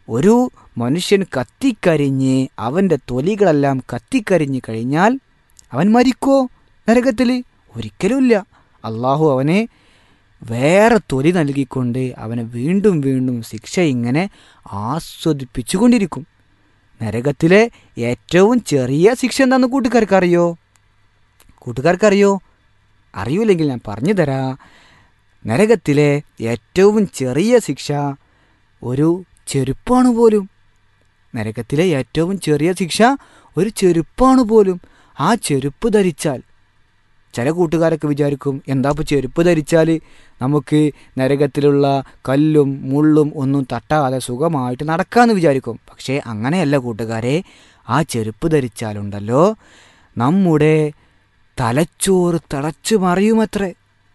ഒരു മനുഷ്യൻ കത്തിക്കരിഞ്ഞ് അവൻ്റെ തൊലികളെല്ലാം കത്തിക്കരിഞ്ഞ് കഴിഞ്ഞാൽ അവൻ മരിക്കോ നരകത്തിൽ ഒരിക്കലുമില്ല അള്ളാഹു അവനെ വേറെ തൊലി നൽകിക്കൊണ്ട് അവനെ വീണ്ടും വീണ്ടും ശിക്ഷ ഇങ്ങനെ ആസ്വദിപ്പിച്ചുകൊണ്ടിരിക്കും നരകത്തിലെ ഏറ്റവും ചെറിയ ശിക്ഷ എന്താണെന്ന് കൂട്ടുകാർക്ക് അറിയോ കൂട്ടുകാർക്ക് അറിയോ അറിയൂലെങ്കിൽ ഞാൻ പറഞ്ഞു തരാം നരകത്തിലെ ഏറ്റവും ചെറിയ ശിക്ഷ ഒരു ചെരുപ്പാണ് പോലും നരകത്തിലെ ഏറ്റവും ചെറിയ ശിക്ഷ ഒരു ചെരുപ്പാണ് പോലും ആ ചെരുപ്പ് ധരിച്ചാൽ ചില കൂട്ടുകാരൊക്കെ വിചാരിക്കും എന്താ ഇപ്പോൾ ചെരുപ്പ് ധരിച്ചാൽ നമുക്ക് നരകത്തിലുള്ള കല്ലും മുള്ളും ഒന്നും തട്ടാതെ സുഖമായിട്ട് നടക്കാമെന്ന് വിചാരിക്കും പക്ഷേ അങ്ങനെയല്ല കൂട്ടുകാരെ ആ ചെരുപ്പ് ധരിച്ചാലുണ്ടല്ലോ നമ്മുടെ തലച്ചോറ് തിളച്ചു മറിയുമത്രേ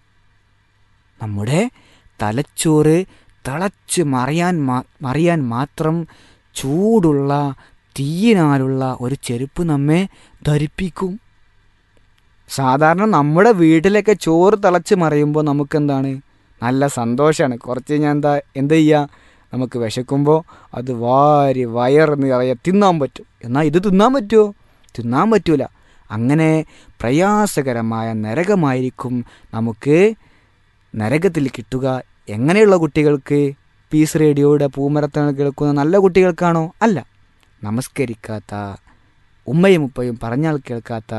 നമ്മുടെ തലച്ചോറ് തിളച്ച് മറിയാൻ മാ- മറിയാൻ മാത്രം ചൂടുള്ള തീയിനാലുള്ള ഒരു ചെരുപ്പ് നമ്മെ ധരിപ്പിക്കും സാധാരണ നമ്മുടെ വീട്ടിലൊക്കെ ചോറ് തിളച്ച് മറിയുമ്പോൾ നമുക്കെന്താണ് നല്ല സന്തോഷമാണ് കുറച്ച് കഴിഞ്ഞാൽ എന്താ എന്ത് ചെയ്യുക നമുക്ക് വിശക്കുമ്പോൾ അത് വാരി വയറ് നിറയെ തിന്നാൻ പറ്റും എന്നാൽ ഇത് തിന്നാൻ പറ്റുമോ തിന്നാൻ പറ്റൂല അങ്ങനെ പ്രയാസകരമായ നരകമായിരിക്കും നമുക്ക് നരകത്തിൽ കിട്ടുക എങ്ങനെയുള്ള കുട്ടികൾക്ക് പീസ് റേഡിയോയുടെ പൂമരത്തണ കേൾക്കുന്ന നല്ല കുട്ടികൾക്കാണോ അല്ല നമസ്കരിക്കാത്ത ഉമ്മയും ഉപ്പയും പറഞ്ഞാൽ കേൾക്കാത്ത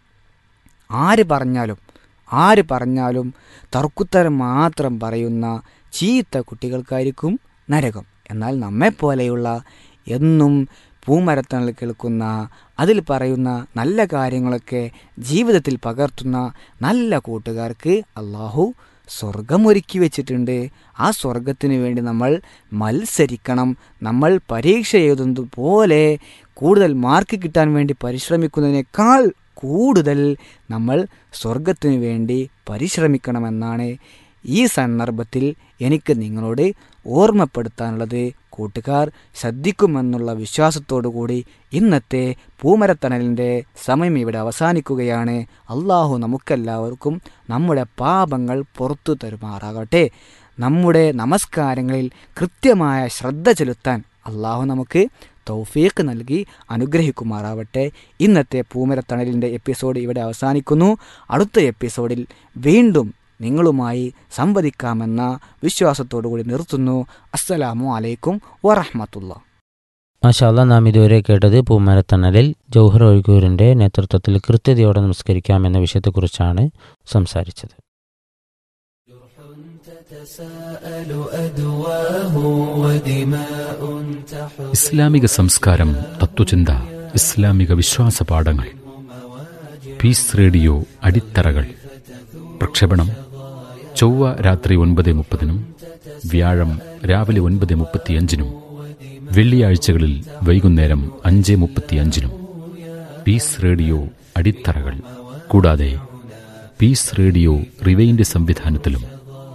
ആര് പറഞ്ഞാലും ആര് പറഞ്ഞാലും തർക്കുത്തരം മാത്രം പറയുന്ന ചീത്ത കുട്ടികൾക്കായിരിക്കും നരകം എന്നാൽ നമ്മെപ്പോലെയുള്ള എന്നും പൂമരത്തണൽ കേൾക്കുന്ന അതിൽ പറയുന്ന നല്ല കാര്യങ്ങളൊക്കെ ജീവിതത്തിൽ പകർത്തുന്ന നല്ല കൂട്ടുകാർക്ക് അള്ളാഹു സ്വർഗമൊരുക്കി വെച്ചിട്ടുണ്ട് ആ സ്വർഗത്തിന് വേണ്ടി നമ്മൾ മത്സരിക്കണം നമ്മൾ പരീക്ഷ എഴുതുന്നത് പോലെ കൂടുതൽ മാർക്ക് കിട്ടാൻ വേണ്ടി പരിശ്രമിക്കുന്നതിനേക്കാൾ കൂടുതൽ നമ്മൾ സ്വർഗത്തിന് വേണ്ടി പരിശ്രമിക്കണമെന്നാണ് ഈ സന്ദർഭത്തിൽ എനിക്ക് നിങ്ങളോട് ഓർമ്മപ്പെടുത്താനുള്ളത് കൂട്ടുകാർ ശ്രദ്ധിക്കുമെന്നുള്ള വിശ്വാസത്തോടു കൂടി ഇന്നത്തെ പൂമരത്തണലിൻ്റെ സമയം ഇവിടെ അവസാനിക്കുകയാണ് അള്ളാഹു നമുക്കെല്ലാവർക്കും നമ്മുടെ പാപങ്ങൾ പുറത്തു തരുമാറാകട്ടെ നമ്മുടെ നമസ്കാരങ്ങളിൽ കൃത്യമായ ശ്രദ്ധ ചെലുത്താൻ അള്ളാഹു നമുക്ക് തൗഫീഖ് നൽകി അനുഗ്രഹിക്കുമാറാവട്ടെ ഇന്നത്തെ പൂമരത്തണലിൻ്റെ എപ്പിസോഡ് ഇവിടെ അവസാനിക്കുന്നു അടുത്ത എപ്പിസോഡിൽ വീണ്ടും നിങ്ങളുമായി സംവദിക്കാമെന്ന വിശ്വാസത്തോടു കൂടി നിർത്തുന്നു അസ്സലാമു അലൈക്കും വറഹമത്തുള്ള മാഷാല്ല നാം ഇതുവരെ കേട്ടത് പൂമരത്തണലിൽ ജൗഹർ ഒഴുകൂരിൻ്റെ നേതൃത്വത്തിൽ കൃത്യതയോടെ നമസ്കരിക്കാം എന്ന വിഷയത്തെക്കുറിച്ചാണ് സംസാരിച്ചത് ഇസ്ലാമിക സംസ്കാരം തത്വചിന്ത ഇസ്ലാമിക വിശ്വാസ പാഠങ്ങൾ പീസ് റേഡിയോ അടിത്തറകൾ പ്രക്ഷേപണം ചൊവ്വ രാത്രി ഒൻപത് മുപ്പതിനും വ്യാഴം രാവിലെ ഒൻപത് മുപ്പത്തിയഞ്ചിനും വെള്ളിയാഴ്ചകളിൽ വൈകുന്നേരം അഞ്ച് മുപ്പത്തിയഞ്ചിനും പീസ് റേഡിയോ അടിത്തറകൾ കൂടാതെ പീസ് റേഡിയോ റിവൈൻഡ് സംവിധാനത്തിലും